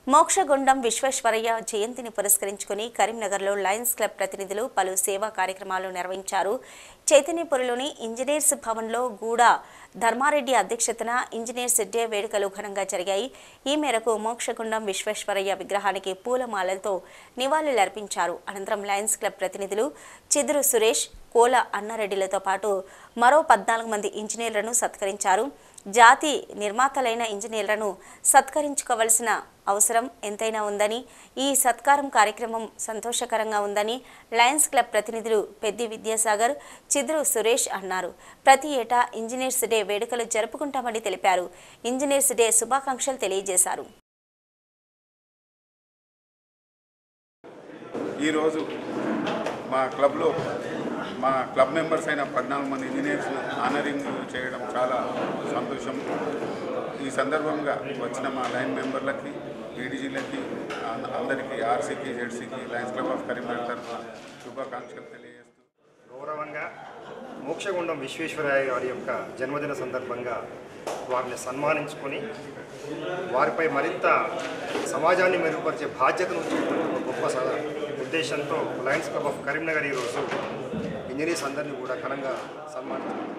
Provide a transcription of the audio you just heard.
మోక్షగుండం విశ్వేశ్వరయ్య జయంతిని పురస్కరించుకుని కరీంనగర్లో లయన్స్ క్లబ్ ప్రతినిధులు పలు సేవా కార్యక్రమాలు నిర్వహించారు చైతన్యపురిలోని ఇంజనీర్స్ భవన్లో గూడ ధర్మారెడ్డి అధ్యక్షతన ఇంజనీర్స్ డే వేడుకలు ఘనంగా జరిగాయి ఈ మేరకు మోక్షగుండం విశ్వేశ్వరయ్య విగ్రహానికి పూలమాలలతో నివాళులర్పించారు అనంతరం లయన్స్ క్లబ్ ప్రతినిధులు చిదురు సురేష్ కోల అన్నారెడ్డిలతో పాటు మరో పద్నాలుగు మంది ఇంజనీర్లను సత్కరించారు జాతి నిర్మాతలైన ఇంజనీర్లను సత్కరించుకోవలసిన అవసరం ఎంతైనా ఉందని ఈ సత్కారం కార్యక్రమం సంతోషకరంగా ఉందని లయన్స్ క్లబ్ ప్రతినిధులు పెద్ది విద్యాసాగర్ చిద్రు సురేష్ అన్నారు ప్రతి ఏటా ఇంజనీర్స్ డే వేడుకలు జరుపుకుంటామని తెలిపారు ఇంజనీర్స్ డే శుభాకాంక్షలు తెలియజేశారు ఈరోజు మా క్లబ్లో మా క్లబ్ మెంబర్స్ అయిన పద్నాలుగు మంది ఇంజనీర్స్ ఆనరింగ్ చేయడం చాలా సంతోషం ఈ సందర్భంగా వచ్చిన మా లైన్ మెంబర్లకి ఏడీజీలకి అందరికీ ఆర్సీకి జెడ్సీకి లయన్స్ క్లబ్ ఆఫ్ కరీంనగర్ తరఫున శుభాకాంక్షలు తెలియజేస్తూ గౌరవంగా మోక్షగుండం విశ్వేశ్వరయ్య గారి యొక్క జన్మదిన సందర్భంగా వారిని సన్మానించుకొని వారిపై మరింత సమాజాన్ని మెరుగుపరిచే బాధ్యతను చూపుతున్న ఒక గొప్ప స- ఉద్దేశంతో లయన్స్ క్లబ్ ఆఫ్ కరీంనగర్ ఈరోజు ఇంజనీర్స్ అందరినీ కూడా ఘనంగా సన్మానించారు